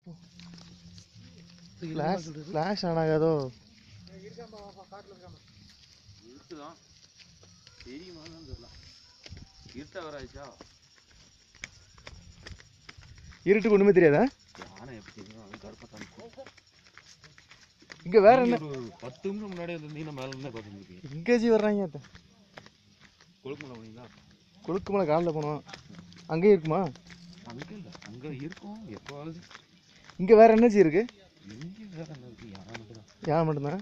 Flash flash on ஆகாதோ இருக்குதான் தெரியுமான்னு தெரியல இருட்ட வர ஆயிடுச்சா இருட்டுக்கு ஒன்றுமே தெரியாதா யானை எப்படி தெரியும் அவன் கருப்பை காமிக்கும் இங்கே வேற என்ன ஒரு பத்து நிமிஷம் முன்னாடி இருந்தீங்கன்னா மேலே இருந்தே பார்த்துருக்கீங்க எங்கேஜி வர்றாங்க அத்தை கொழுக்குமலை போனீங்களா கொழுக்குமலை காலில் போனோம் அங்கேயும் இருக்குமா அங்கே இல்லை அங்கே இருக்கும் எப்போவாவது இங்கே வேற என்னஜி இருக்கு எங்கே வேற அங்கே இருக்கு யானை மட்டும் தான் ஏன் மட்டும்தான்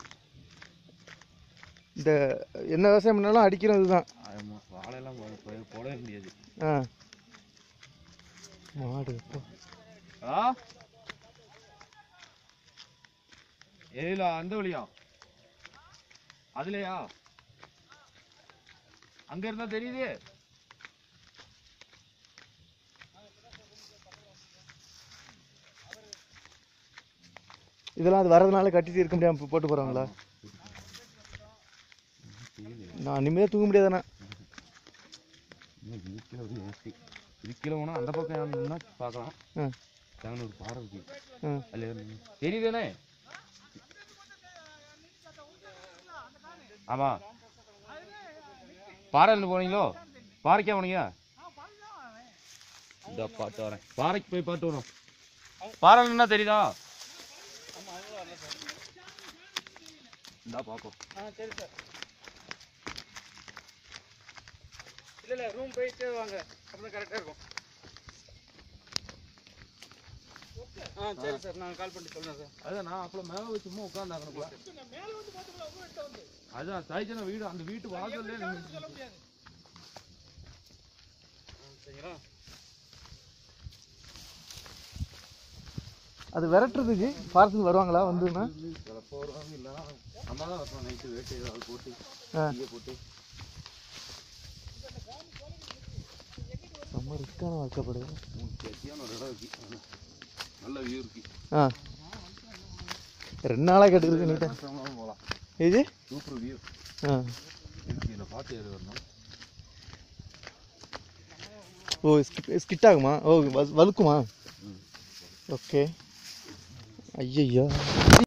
இந்த என்ன விவசாயம் பண்ணாலும் அடிக்கிறோம் இதுதான் ஆமாம் வாழையெல்லாம் போ- போ- போடவே முடியாது ஆ மாடு அப்பா. ஆ ஏல அந்த வழியா அதுலயா அங்க இருந்தா தெரியுது இதெல்லாம் அது வரதுனால கட்டிட்டு இருக்க முடியாம போ- போட்டு போறாங்களா நான் நிம்மதியாக தூங்க முடியாதானே இதுக்கில ஒரு ஏசி இதுக்கில போனா அந்த பக்கம் இருந்தா பார்க்கலாம் ஆ அங்கே ஒரு பாறை இருக்கு ஆ அதுல இருந்து- தெரியுதானே ஆமா பாறையில் போனீங்களோ பாறைக்கா போனீங்க இந்த பாட்டு வரேன் பாறைக்கு போய் பாட்டு வரும் பாறை என்ன தெரியுதா இந்தா பார்ப்போம் ஆ சரி சார் இல்லை இல்லை ரூம் போயிட்டு வாங்க அப்போ கரெக்டாக இருக்கும் ஆ சரி சார் நான் கால் பண்ணி சொல்கிறேன் சார் அதான் நான் அப்போ மேலே வச்சு சும்மா உட்காந்தாங்கனுக்குள்ள அதான் சாய்ச்சன வீடு அந்த வீட்டு வாசல்லே நின்னு- சரிங்களா அது விரட்டுறதுக்கு ஃபாரஸ்ட் வருவாங்களா வந்துன்னா சிலப்போ வருவாங்க இல்லைன்னா நம்ம தான் வரணும் நைட்டு வேட்டு ஏதாவது போட்டு ஆ டீயை போட்டு ரொம்ப ரிஸ்க்கான வாழ்க்கைப்படுது மூணு சேத்தியான ஒரு இடம் இருக்கு ஆனா, நல்ல வியூ இருக்கு ஆ ரெண்டு நாளாக கட்டுருக்கு நீட்டா மாசம்லாம் போகலாம் இது சூப்பர் வியூ ஆ இருக்கு இதில் பார்த்து ஏறி வரணும் ஓ ஸ்கிட் ஆகுமா ஓ வ- வழுக்குமா ம். ஓகே ஐயய்யோ